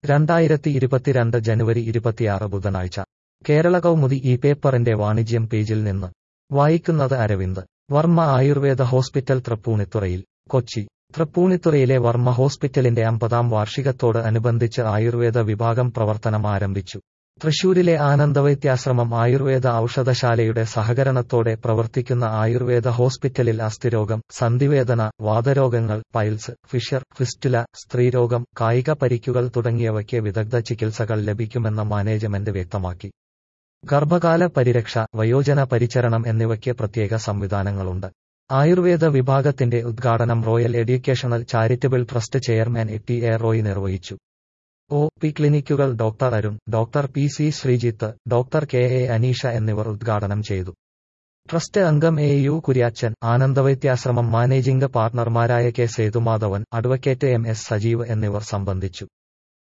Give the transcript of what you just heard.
രണ്ടായിരത്തി ഇരുപത്തിരണ്ട് ജനുവരി ഇരുപത്തിയാറ് ബുധനാഴ്ച കേരള കൗമുദി ഈ പേപ്പറിന്റെ വാണിജ്യം പേജിൽ നിന്ന് വായിക്കുന്നത് അരവിന്ദ് വർമ്മ ആയുർവേദ ഹോസ്പിറ്റൽ തൃപ്പൂണിത്തുറയിൽ കൊച്ചി തൃപ്പൂണിത്തുറയിലെ വർമ്മ ഹോസ്പിറ്റലിന്റെ അമ്പതാം വാർഷികത്തോട് അനുബന്ധിച്ച് ആയുർവേദ വിഭാഗം പ്രവർത്തനം ആരംഭിച്ചു തൃശൂരിലെ ആനന്ദവൈദ്യാശ്രമം ആയുർവേദ ഔഷധശാലയുടെ സഹകരണത്തോടെ പ്രവർത്തിക്കുന്ന ആയുർവേദ ഹോസ്പിറ്റലിൽ അസ്ഥിരോഗം സന്ധിവേദന വാതരോഗങ്ങൾ പൈൽസ് ഫിഷർ ഫിസ്റ്റുല സ്ത്രീരോഗം കായിക പരിക്കുകൾ തുടങ്ങിയവയ്ക്ക് വിദഗ്ധ ചികിത്സകൾ ലഭിക്കുമെന്ന് മാനേജ്മെന്റ് വ്യക്തമാക്കി ഗർഭകാല പരിരക്ഷ വയോജന പരിചരണം എന്നിവയ്ക്ക് പ്രത്യേക സംവിധാനങ്ങളുണ്ട് ആയുർവേദ വിഭാഗത്തിന്റെ ഉദ്ഘാടനം royal educational charitable trust chairman A T A Roy നിർവഹിച്ചു ഒ പി ക്ലിനിക്കുകൾ doctor Arun doctor P C Sreejith doctor K A Aneesha എന്നിവർ ഉദ്ഘാടനം ചെയ്തു ട്രസ്റ്റ് അംഗം A U Kuriachan Anandavaidyashramam managing പാർട്ണർമാരായ K Sethumadhavan advocate M S Sajeev എന്നിവർ സംബന്ധിച്ചു